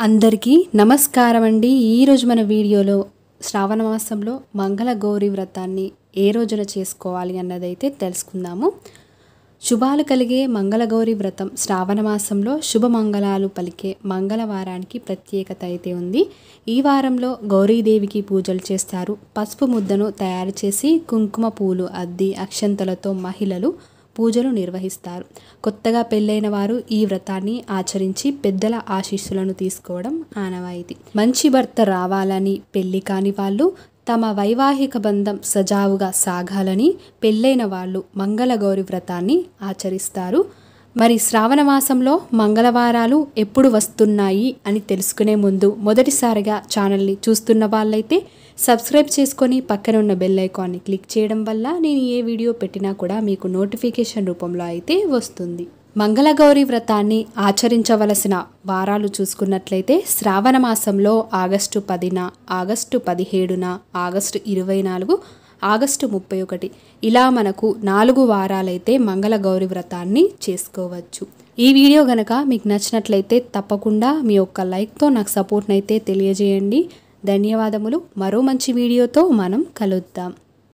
అందరికీ నమస్కారం అండి ఈరోజు మన వీడియోలో శ్రావణ మాసంలో మంగళ గౌరి వ్రతాన్ని ఏ రోజున చేసుకోవాలి అన్నదైతే తెలుసుకుందాము శుభాలు కలిగే మంగళగౌరి వ్రతం శ్రావణ మాసంలో శుభమంగళాలు పలికే మంగళవారానికి ప్రత్యేకత అయితే ఉంది ఈ వారంలో గౌరీదేవికి పూజలు చేస్తారు పసుపు ముద్దను తయారు చేసి కుంకుమ పూలు అద్ది అక్షంతలతో మహిళలు పూజలు నిర్వహిస్తారు కొత్తగా పెళ్ళైన వారు ఈ వ్రతాన్ని ఆచరించి పెద్దల ఆశీస్సులను తీసుకోవడం ఆనవాయితీ మంచి భర్త రావాలని పెళ్లి కాని వాళ్ళు తమ వైవాహిక బంధం సజావుగా సాగాలని పెళ్ళైన వాళ్ళు మంగళగౌరి వ్రతాన్ని ఆచరిస్తారు మరి శ్రావణ మాసంలో మంగళవారాలు ఎప్పుడు వస్తున్నాయి అని తెలుసుకునే ముందు మొదటిసారిగా ఛానల్ని చూస్తున్న వాళ్ళైతే సబ్స్క్రైబ్ చేసుకొని పక్కన ఉన్న బెల్ ఐకాన్ని క్లిక్ చేయడం వల్ల నేను ఏ వీడియో పెట్టినా కూడా మీకు నోటిఫికేషన్ రూపంలో అయితే వస్తుంది మంగళగౌరి వ్రతాన్ని ఆచరించవలసిన వారాలు చూసుకున్నట్లయితే శ్రావణ మాసంలో ఆగస్టు పదిన ఆగస్టు పదిహేడున ఆగస్టు ఇరవై నాలుగు ఆగస్టు ముప్పై ఒకటి ఇలా మనకు నాలుగు వారాలైతే మంగళగౌరి వ్రతాన్ని చేసుకోవచ్చు ఈ వీడియో గనక మీకు నచ్చినట్లయితే తప్పకుండా మీ యొక్క లైక్తో నాకు సపోర్ట్నైతే తెలియజేయండి ధన్యవాదములు మరో మంచి వీడియోతో మనం కలుద్దాం